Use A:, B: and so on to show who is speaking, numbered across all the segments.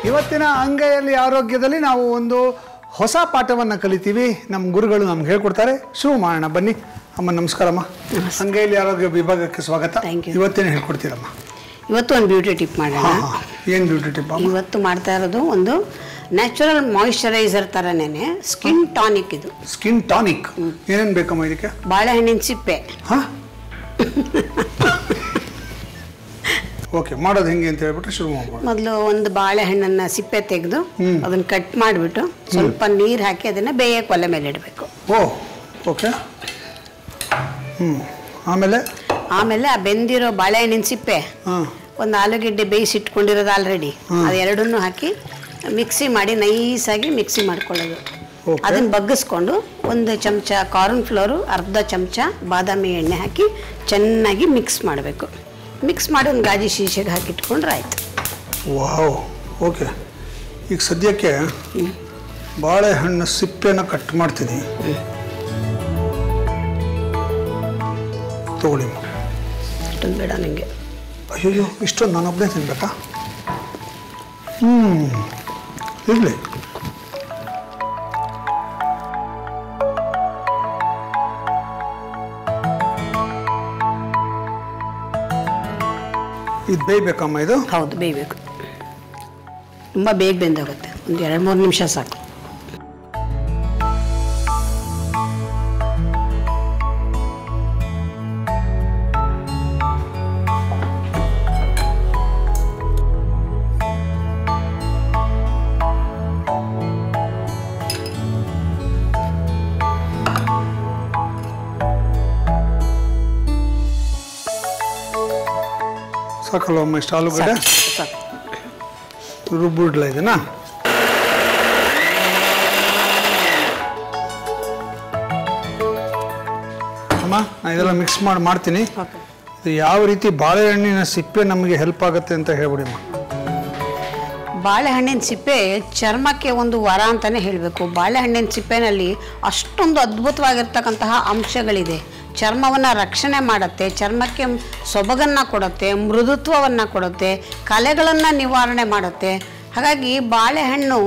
A: ಇವತ್ತಿನ ಅಂಗೈಯಲ್ಲಿ ಆರೋಗ್ಯದಲ್ಲಿ ನಾವು ಒಂದು ಹೊಸ ಪಾಠವನ್ನು ಕಲಿತೀವಿ ನಮ್ಮ ಗುರುಗಳು ನಮ್ಗೆ ಹೇಳ್ಕೊಡ್ತಾರೆ ಶುರು ಮಾಡೋಣ ಬನ್ನಿ ಅಮ್ಮ ನಮಸ್ಕಾರಮ್ಮ ಅಂಗೈಯಲ್ಲಿ ಆರೋಗ್ಯ ವಿಭಾಗಕ್ಕೆ ಸ್ವಾಗತ
B: Thank you.
A: ಇವತ್ತೇನು ಹೇಳ್ಕೊಡ್ತೀರಮ್ಮ
B: ಇವತ್ತು ಒಂದು ಬ್ಯೂಟಿ ಟಿಪ್ ಮಾಡೋಣ
A: ಹಾಂ ಹಾಂ ಏನು ಬ್ಯೂಟಿ ಟಿಪ್ ಅಮ್ಮ
B: ಇವತ್ತು ಮಾಡ್ತಾ ಇರೋದು ಒಂದು ನ್ಯಾಚುರಲ್ ಮಾಯಿಶ್ಚರೈಸರ್ ಥರನೇ ಸ್ಕಿನ್ ಟಾನಿಕ್ ಇದು
A: ಸ್ಕಿನ್ ಟಾನಿಕ್ ಏನೇನು ಬೇಕಮ್ಮ ಇದಕ್ಕೆ
B: ಬಾಳೆಹಣ್ಣಿನ ಸಿಪ್ಪೆ
A: ಹಾಂ ಓಕೆ ಮಾಡೋದು ಹೆಂಗೆ ಅಂತ ಹೇಳ್ಬಿಟ್ರೆ ಶುರು ಮಾಡ್ಬೋದು
B: ಮೊದಲು ಒಂದು ಬಾಳೆಹಣ್ಣನ್ನು ಸಿಪ್ಪೆ ತೆಗೆದು ಅದನ್ನು ಕಟ್ ಮಾಡಿಬಿಟ್ಟು ಸ್ವಲ್ಪ ನೀರು ಹಾಕಿ ಅದನ್ನು ಬೇಯಕ್ಕೆ ಒಲೆ ಮೇಲೆ ಇಡಬೇಕು
A: ಓ ಓಕೆ ಹ್ಞೂ ಆಮೇಲೆ
B: ಆಮೇಲೆ ಆ ಬೆಂದಿರೋ ಬಾಳೆಹಣ್ಣಿನ ಸಿಪ್ಪೆ
A: ಹಾಂ
B: ಒಂದು ಆಲೂಗೆಡ್ಡೆ ಬೇಯಿಸಿ ಇಟ್ಕೊಂಡಿರೋದು ಆಲ್ರೆಡಿ ಅದೆರಡನ್ನೂ ಹಾಕಿ ಮಿಕ್ಸಿ ಮಾಡಿ ನೈಸಾಗಿ ಮಿಕ್ಸಿ ಮಾಡ್ಕೊಳ್ಳೋದು
A: Okay.
B: ಅದನ್ನು ಬಗ್ಗಿಸ್ಕೊಂಡು ಒಂದು ಚಮಚ ಕಾರ್ನ್ ಫ್ಲೋರು ಅರ್ಧ ಚಮಚ ಬಾದಾಮಿ ಎಣ್ಣೆ ಹಾಕಿ ಚೆನ್ನಾಗಿ ಮಿಕ್ಸ್ ಮಾಡಬೇಕು ಮಿಕ್ಸ್ ಮಾಡಿ ಒಂದು ಗಾಜಿ ಶೀಶೆಗೆ ಹಾಕಿಟ್ಕೊಂಡ್ರೆ ಆಯ್ತು
A: ವಾವ್ ಓಕೆ ಈಗ ಸದ್ಯಕ್ಕೆ ಬಾಳೆಹಣ್ಣು ಸಿಪ್ಪೆನ ಕಟ್ ಮಾಡ್ತೀನಿ ತಗೊಳ್ಳಿ
B: ಅಷ್ಟೊಂದು ಬೇಡ ನನಗೆ
A: ಅಯ್ಯೋ ಇಷ್ಟೊಂದು ನಾನೊಬ್ಬನೇ ತಿನ್ಬೇಕಾ ಹ್ಞೂ ಇರಲಿ ಇದು ಬೇಯ್ಬೇಕಮ್ಮ ಇದು
B: ಹೌದು ಬೇಯಬೇಕು ತುಂಬ ಬೇಗ ಬೆಂದೋಗುತ್ತೆ ಒಂದು ಎರಡು ಮೂರು ನಿಮಿಷ ಸಾಕು
A: ಸಾಕಲ್ವಮ್ಮ ಇಷ್ಟು ಆಲೂಗಡ್ಡೆ
B: ಸಾಕು ಸಾಕು
A: ರುಬ್ಬಿಡ್ಲ ಇದನ್ನ ಅಮ್ಮ ನಾನು ಇದೆಲ್ಲ ಮಿಕ್ಸ್ ಮಾಡಿ ಮಾಡ್ತೀನಿ
B: ಓಕೆ
A: ಇದು ಯಾವ ರೀತಿ ಬಾಳೆಹಣ್ಣಿನ ಸಿಪ್ಪೆ ನಮಗೆ ಹೆಲ್ಪ್ ಆಗುತ್ತೆ ಅಂತ ಹೇಳ್ಬಿಡಿಮ್ಮ
B: ಬಾಳೆಹಣ್ಣಿನ ಸಿಪ್ಪೆ ಚರ್ಮಕ್ಕೆ ಒಂದು ವರ ಅಂತಲೇ ಹೇಳಬೇಕು ಬಾಳೆಹಣ್ಣಿನ ಸಿಪ್ಪೆನಲ್ಲಿ ಅಷ್ಟೊಂದು ಅದ್ಭುತವಾಗಿರ್ತಕ್ಕಂತಹ ಅಂಶಗಳಿದೆ ಚರ್ಮವನ್ನು ರಕ್ಷಣೆ ಮಾಡುತ್ತೆ ಚರ್ಮಕ್ಕೆ ಸೊಬಗನ್ನು ಕೊಡುತ್ತೆ ಮೃದುತ್ವವನ್ನು ಕೊಡುತ್ತೆ ಕಲೆಗಳನ್ನು ನಿವಾರಣೆ ಮಾಡುತ್ತೆ ಹಾಗಾಗಿ ಬಾಳೆಹಣ್ಣು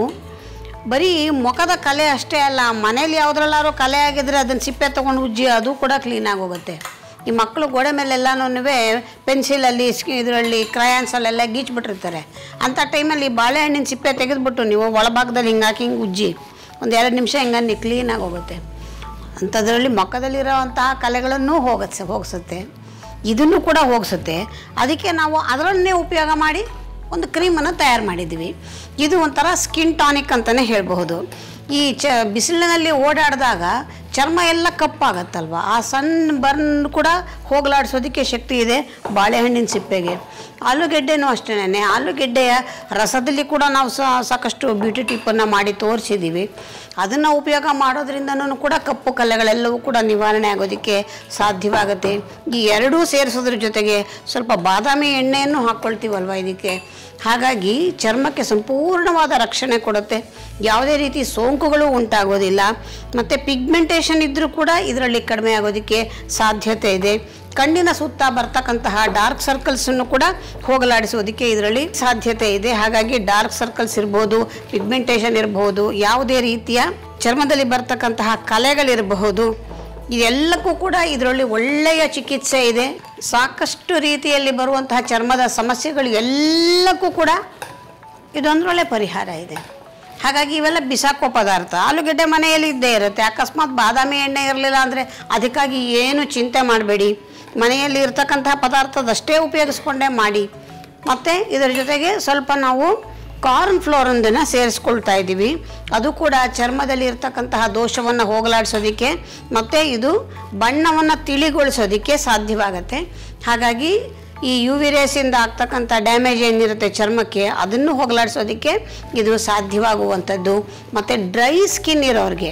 B: ಬರೀ ಮುಖದ ಕಲೆ ಅಷ್ಟೇ ಅಲ್ಲ ಮನೇಲಿ ಯಾವುದ್ರಲ್ಲಾರು ಕಲೆ ಆಗಿದ್ರೆ ಅದನ್ನು ಸಿಪ್ಪೆ ತೊಗೊಂಡು ಉಜ್ಜಿ ಅದು ಕೂಡ ಕ್ಲೀನಾಗಿ ಹೋಗುತ್ತೆ ಈ ಮಕ್ಕಳು ಗೋಡೆ ಮೇಲೆಲ್ಲನೂ ಪೆನ್ಸಿಲಲ್ಲಿ ಇದರಲ್ಲಿ ಕ್ರಯಾನ್ಸಲ್ಲೆಲ್ಲ ಗೀಚ್ಬಿಟ್ಟಿರ್ತಾರೆ ಅಂಥ ಟೈಮಲ್ಲಿ ಬಾಳೆಹಣ್ಣಿನ ಸಿಪ್ಪೆ ತೆಗೆದುಬಿಟ್ಟು ನೀವು ಒಳಭಾಗದಲ್ಲಿ ಹಿಂಗೆ ಹಾಕಿ ಹಿಂಗೆ ಉಜ್ಜಿ ಒಂದು ಎರಡು ನಿಮಿಷ ಹಿಂಗೆ ಕ್ಲೀನಾಗಿ ಹೋಗುತ್ತೆ ಅಂಥದ್ರಲ್ಲಿ ಮುಖದಲ್ಲಿರೋವಂತಹ ಕಲೆಗಳನ್ನು ಹೋಗತ್ತೆ ಹೋಗಿಸುತ್ತೆ ಇದನ್ನು ಕೂಡ ಹೋಗಿಸುತ್ತೆ ಅದಕ್ಕೆ ನಾವು ಅದರನ್ನೇ ಉಪಯೋಗ ಮಾಡಿ ಒಂದು ಕ್ರೀಮನ್ನು ತಯಾರು ಮಾಡಿದ್ವಿ ಇದು ಒಂಥರ ಸ್ಕಿನ್ ಟಾನಿಕ್ ಅಂತಲೇ ಹೇಳಬಹುದು ಈ ಚ ಬಿಸಿಲಿನಲ್ಲಿ ಓಡಾಡಿದಾಗ ಚರ್ಮ ಎಲ್ಲ ಕಪ್ಪಾಗತ್ತಲ್ವ ಆ ಸಣ್ಣ ಬರ್ನ್ ಕೂಡ ಹೋಗಲಾಡಿಸೋದಕ್ಕೆ ಶಕ್ತಿ ಇದೆ ಬಾಳೆಹಣ್ಣಿನ ಸಿಪ್ಪೆಗೆ ಆಲೂಗೆಡ್ಡೆನೂ ಅಷ್ಟೇನೆ ಆಲೂಗೆಡ್ಡೆಯ ರಸದಲ್ಲಿ ಕೂಡ ನಾವು ಸ- ಸಾಕಷ್ಟು ಬ್ಯೂಟಿ ಟಿಪ್ಪನ್ನು ಮಾಡಿ ತೋರಿಸಿದ್ದೀವಿ ಅದನ್ನು ಉಪಯೋಗ ಮಾಡೋದ್ರಿಂದನೂ ಕೂಡ ಕಪ್ಪು ಕಲೆಗಳೆಲ್ಲವೂ ಕೂಡ ನಿವಾರಣೆ ಆಗೋದಕ್ಕೆ ಸಾಧ್ಯವಾಗುತ್ತೆ ಈ ಎರಡೂ ಸೇರಿಸೋದ್ರ ಜೊತೆಗೆ ಸ್ವಲ್ಪ ಬಾದಾಮಿ ಎಣ್ಣೆಯನ್ನು ಹಾಕ್ಕೊಳ್ತೀವಲ್ವ ಇದಕ್ಕೆ ಹಾಗಾಗಿ ಚರ್ಮಕ್ಕೆ ಸಂಪೂರ್ಣವಾದ ರಕ್ಷಣೆ ಕೊಡುತ್ತೆ ಯಾವುದೇ ರೀತಿ ಸೋಂಕುಗಳು ಉಂಟಾಗೋದಿಲ್ಲ ಮತ್ತು ಪಿಗ್ಮೆಂಟೇಷನ್ ಇದ್ದರೂ ಕೂಡ ಇದರಲ್ಲಿ ಕಡಿಮೆ ಆಗೋದಕ್ಕೆ ಸಾಧ್ಯತೆ ಇದೆ ಕಣ್ಣಿನ ಸುತ್ತ ಬರ್ತಕ್ಕಂತಹ ಡಾರ್ಕ್ ಸರ್ಕಲ್ಸನ್ನು ಕೂಡ ಹೋಗಲಾಡಿಸೋದಕ್ಕೆ ಇದರಲ್ಲಿ ಸಾಧ್ಯತೆ ಇದೆ ಹಾಗಾಗಿ ಡಾರ್ಕ್ ಸರ್ಕಲ್ಸ್ ಇರ್ಬೋದು ಪಿಗ್ಮೆಂಟೇಷನ್ ಇರಬಹುದು ಯಾವುದೇ ರೀತಿಯ ಚರ್ಮದಲ್ಲಿ ಬರ್ತಕ್ಕಂತಹ ಕಲೆಗಳಿರಬಹುದು ಇದೆಲ್ಲಕ್ಕೂ ಕೂಡ ಇದರಲ್ಲಿ ಒಳ್ಳೆಯ ಚಿಕಿತ್ಸೆ ಇದೆ ಸಾಕಷ್ಟು ರೀತಿಯಲ್ಲಿ ಬರುವಂತಹ ಚರ್ಮದ ಸಮಸ್ಯೆಗಳು ಎಲ್ಲಕ್ಕೂ ಕೂಡ ಇದೊಂದರೊಳ್ಳೆ ಪರಿಹಾರ ಇದೆ ಹಾಗಾಗಿ ಇವೆಲ್ಲ ಬಿಸಾಕೋ ಪದಾರ್ಥ ಆಲೂಗೆಡ್ಡೆ ಮನೆಯಲ್ಲಿ ಇದ್ದೇ ಇರುತ್ತೆ ಅಕಸ್ಮಾತ್ ಬಾದಾಮಿ ಎಣ್ಣೆ ಇರಲಿಲ್ಲ ಅಂದರೆ ಅದಕ್ಕಾಗಿ ಏನು ಚಿಂತೆ ಮಾಡಬೇಡಿ ಮನೆಯಲ್ಲಿ ಇರ್ತಕ್ಕಂತಹ ಪದಾರ್ಥದಷ್ಟೇ ಉಪಯೋಗಿಸ್ಕೊಂಡೇ ಮಾಡಿ ಮತ್ತು ಇದರ ಜೊತೆಗೆ ಸ್ವಲ್ಪ ನಾವು ಕಾರ್ನ್ ಫ್ಲೋರೊಂದನ್ನು ಸೇರಿಸ್ಕೊಳ್ತಾ ಇದ್ದೀವಿ ಅದು ಕೂಡ ಚರ್ಮದಲ್ಲಿ ಇರ್ತಕ್ಕಂತಹ ದೋಷವನ್ನು ಹೋಗಲಾಡಿಸೋದಕ್ಕೆ ಮತ್ತು ಇದು ಬಣ್ಣವನ್ನು ತಿಳಿಗೊಳಿಸೋದಕ್ಕೆ ಸಾಧ್ಯವಾಗತ್ತೆ ಹಾಗಾಗಿ ಈ ಯು ವಿ ರೇಸಿಂದ ಆಗ್ತಕ್ಕಂಥ ಡ್ಯಾಮೇಜ್ ಏನಿರುತ್ತೆ ಚರ್ಮಕ್ಕೆ ಅದನ್ನು ಹೋಗಲಾಡಿಸೋದಕ್ಕೆ ಇದು ಸಾಧ್ಯವಾಗುವಂಥದ್ದು ಮತ್ತು ಡ್ರೈ ಸ್ಕಿನ್ ಇರೋರಿಗೆ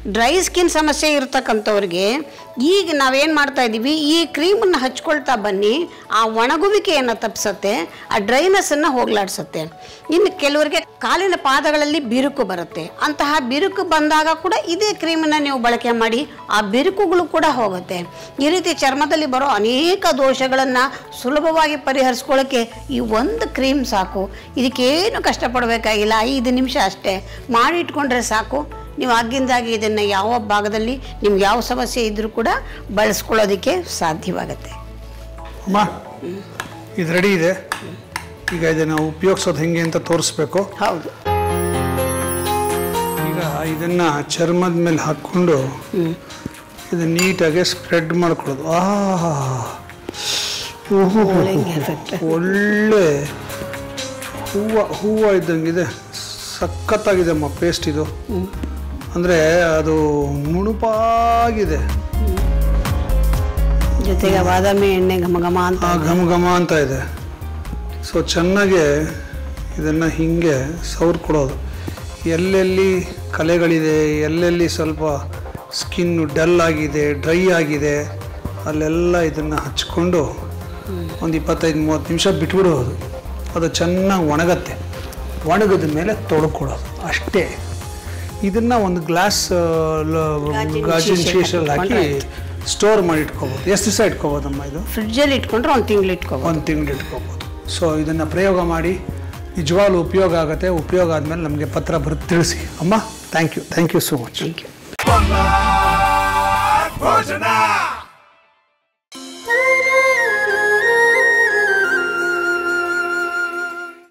B: ಡ್ರೈ ಸ್ಕಿನ್ ಸಮಸ್ಯೆ ಇರ್ತಕ್ಕಂಥವ್ರಿಗೆ ಈಗ ನಾವೇನು ಮಾಡ್ತಾ ಇದ್ದೀವಿ ಈ ಕ್ರೀಮನ್ನು ಹಚ್ಕೊಳ್ತಾ ಬನ್ನಿ ಆ ಒಣಗುವಿಕೆಯನ್ನು ತಪ್ಪಿಸತ್ತೆ ಆ ಡ್ರೈನೆಸ್ಸನ್ನು ಹೋಗ್ಲಾಡ್ಸತ್ತೆ ಇನ್ನು ಕೆಲವರಿಗೆ ಕಾಲಿನ ಪಾದಗಳಲ್ಲಿ ಬಿರುಕು ಬರುತ್ತೆ ಅಂತಹ ಬಿರುಕು ಬಂದಾಗ ಕೂಡ ಇದೇ ಕ್ರೀಮನ್ನು ನೀವು ಬಳಕೆ ಮಾಡಿ ಆ ಬಿರುಕುಗಳು ಕೂಡ ಹೋಗುತ್ತೆ ಈ ರೀತಿ ಚರ್ಮದಲ್ಲಿ ಬರೋ ಅನೇಕ ದೋಷಗಳನ್ನು ಸುಲಭವಾಗಿ ಪರಿಹರಿಸ್ಕೊಳ್ಳೋಕ್ಕೆ ಈ ಒಂದು ಕ್ರೀಮ್ ಸಾಕು ಇದಕ್ಕೇನು ಕಷ್ಟಪಡಬೇಕಾಗಿಲ್ಲ ಐದು ನಿಮಿಷ ಅಷ್ಟೇ ಮಾಡಿ ಇಟ್ಕೊಂಡ್ರೆ ಸಾಕು ನೀವು ಆಗಿಂದಾಗಿ ಇದನ್ನು ಯಾವ ಭಾಗದಲ್ಲಿ ನಿಮ್ಗೆ ಯಾವ ಸಮಸ್ಯೆ ಇದ್ದರೂ ಕೂಡ ಬಳಸ್ಕೊಳ್ಳೋದಕ್ಕೆ ಸಾಧ್ಯವಾಗುತ್ತೆ
A: ಅಮ್ಮ ಇದು ರೆಡಿ ಇದೆ ಈಗ ಇದನ್ನು ಉಪಯೋಗಿಸೋದು ಹೆಂಗೆ ಅಂತ ತೋರಿಸ್ಬೇಕು
B: ಹೌದು
A: ಈಗ ಇದನ್ನ ಚರ್ಮದ ಮೇಲೆ ಹಾಕ್ಕೊಂಡು ಇದು ನೀಟಾಗಿ ಸ್ಪ್ರೆಡ್ ಮಾಡ್ಕೊಳ್ಳೋದು ಆಹಾ ಒಳ್ಳೆ ಹೂವು ಹೂವು ಇದ್ದಂಗಿದೆ ಸಖತ್ತಾಗಿದೆ ಅಮ್ಮ ಪೇಸ್ಟ್ ಇದು ಅಂದರೆ ಅದು ನುಣುಪಾಗಿದೆ
B: ಜೊತೆಗೆ ಬಾದಾಮಿ ಎಣ್ಣೆ ಘಮ ಘಮ ಅಂತ
A: ಆ ಘಮ ಘಮ ಅಂತ ಇದೆ ಸೊ ಚೆನ್ನಾಗಿ ಇದನ್ನು ಹೀಗೆ ಸೌರ್ ಕೊಡೋದು ಎಲ್ಲೆಲ್ಲಿ ಕಲೆಗಳಿದೆ ಎಲ್ಲೆಲ್ಲಿ ಸ್ವಲ್ಪ ಸ್ಕಿನ್ನು ಡಲ್ ಆಗಿದೆ ಡ್ರೈ ಆಗಿದೆ ಅಲ್ಲೆಲ್ಲ ಇದನ್ನು ಹಚ್ಕೊಂಡು ಒಂದು ಇಪ್ಪತ್ತೈದು ಮೂವತ್ತು ನಿಮಿಷ ಬಿಟ್ಬಿಡೋದು ಅದು ಚೆನ್ನಾಗಿ ಒಣಗತ್ತೆ ಒಣಗಿದ ಮೇಲೆ ತೊಳ್ಕೊಡೋದು ಅಷ್ಟೇ ಇದನ್ನು ಒಂದು ಗ್ಲಾಸ್
B: ಗಾಜಿನ
A: ಗಾಜಿನ
B: ಶೀಶೆಗೆ
A: ಶೀಶಲ್ಲಿ ಹಾಕಿ
B: ಹಾಕ್ಕೊಂಡ್ರೆ
A: ಸ್ಟೋರ್ ಮಾಡಿ ಇಟ್ಕೋಬೋದು ಎಷ್ಟು ದಿವಸ ಇಟ್ಕೋಬೋದಮ್ಮ ಇದು
B: ಫ್ರಿಡ್ಜಲ್ಲಿ ಇಟ್ಕೊಂಡ್ರೆ ಒಂದು ತಿಂಗಳು ಇಟ್ಕೋಬೋದು
A: ಒಂದು ತಿಂಗಳು ಇಟ್ಕೋಬೋದು ಸೊ ಇದನ್ನು ಪ್ರಯೋಗ ಮಾಡಿ ನಿಜವಾಗ್ಲೂ ಉಪಯೋಗ ಆಗುತ್ತೆ ಉಪಯೋಗ ಆದಮೇಲೆ ನಮಗೆ ಪತ್ರ ಬರುತ್ತೆ ತಿಳಿಸಿ ಅಮ್ಮ thank you thank you so much
B: thank you
C: ಭೋಜನ